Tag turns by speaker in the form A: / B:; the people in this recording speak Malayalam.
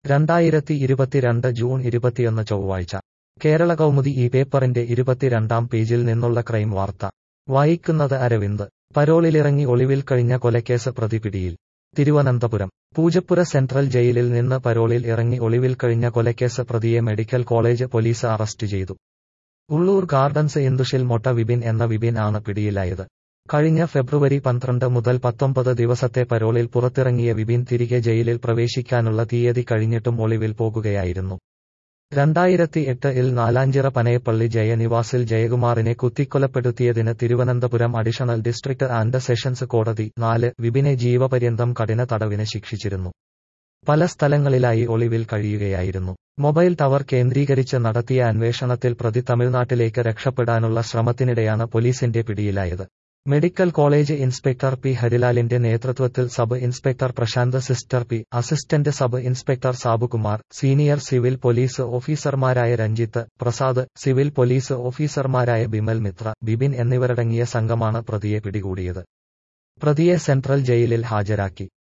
A: രണ്ടായിരത്തി ഇരുപത്തിരണ്ട് ജൂൺ ഇരുപത്തിയൊന്ന് ചൊവ്വാഴ്ച കേരള കൗമുദി ഈ പേപ്പറിന്റെ ഇരുപത്തിരണ്ടാം പേജിൽ നിന്നുള്ള ക്രൈം വാർത്ത വായിക്കുന്നത് അരവിന്ദ് പരോളിലിറങ്ങി ഒളിവിൽ കഴിഞ്ഞ കൊലക്കേസ് പ്രതി പിടിയിൽ തിരുവനന്തപുരം പൂജപ്പുര സെൻട്രൽ ജയിലിൽ നിന്ന് പരോളിൽ ഇറങ്ങി ഒളിവിൽ കഴിഞ്ഞ കൊലക്കേസ് പ്രതിയെ മെഡിക്കൽ കോളേജ് പോലീസ് അറസ്റ്റ് ചെയ്തു ഉള്ളൂർ ഗാർഡൻസ് ഇന്ദുഷിൽ മൊട്ട വിപിൻ എന്ന വിപിൻ ആണ് പിടിയിലായത് കഴിഞ്ഞ ഫെബ്രുവരി പന്ത്രണ്ട് മുതൽ പത്തൊമ്പത് ദിവസത്തെ പരോളിൽ പുറത്തിറങ്ങിയ വിപിൻ തിരികെ ജയിലിൽ പ്രവേശിക്കാനുള്ള തീയതി കഴിഞ്ഞിട്ടും ഒളിവിൽ പോകുകയായിരുന്നു രണ്ടായിരത്തി എട്ട് ഇൽ നാലാഞ്ചിറ പനയപ്പള്ളി ജയനിവാസിൽ ജയകുമാറിനെ കുത്തിക്കൊലപ്പെടുത്തിയതിന് Thiruvananthapuram additional district and sessions കോടതി നാല് വിപിനെ ജീവപര്യന്തം കഠിന തടവിന് ശിക്ഷിച്ചിരുന്നു പല സ്ഥലങ്ങളിലായി ഒളിവിൽ കഴിയുകയായിരുന്നു മൊബൈൽ ടവർ കേന്ദ്രീകരിച്ച് നടത്തിയ അന്വേഷണത്തിൽ പ്രതി തമിഴ്നാട്ടിലേക്ക് രക്ഷപ്പെടാനുള്ള ശ്രമത്തിനിടെയാണ് പോലീസിന്റെ പിടിയിലായത് മെഡിക്കൽ കോളേജ് ഇൻസ്പെക്ടർ പി ഹരിലാലിന്റെ നേതൃത്വത്തിൽ sub inspector Prashanth sister P assistant sub inspector Sabukumar senior civil police ഓഫീസർമാരായ രഞ്ജിത്ത് പ്രസാദ് സിവിൽ പോലീസ് ഓഫീസർമാരായ ബിമൽ മിത്ര ബിബിൻ എന്നിവരടങ്ങിയ സംഘമാണ് പ്രതിയെ പിടികൂടിയത് പ്രതിയെ സെൻട്രൽ ജയിലിൽ ഹാജരാക്കി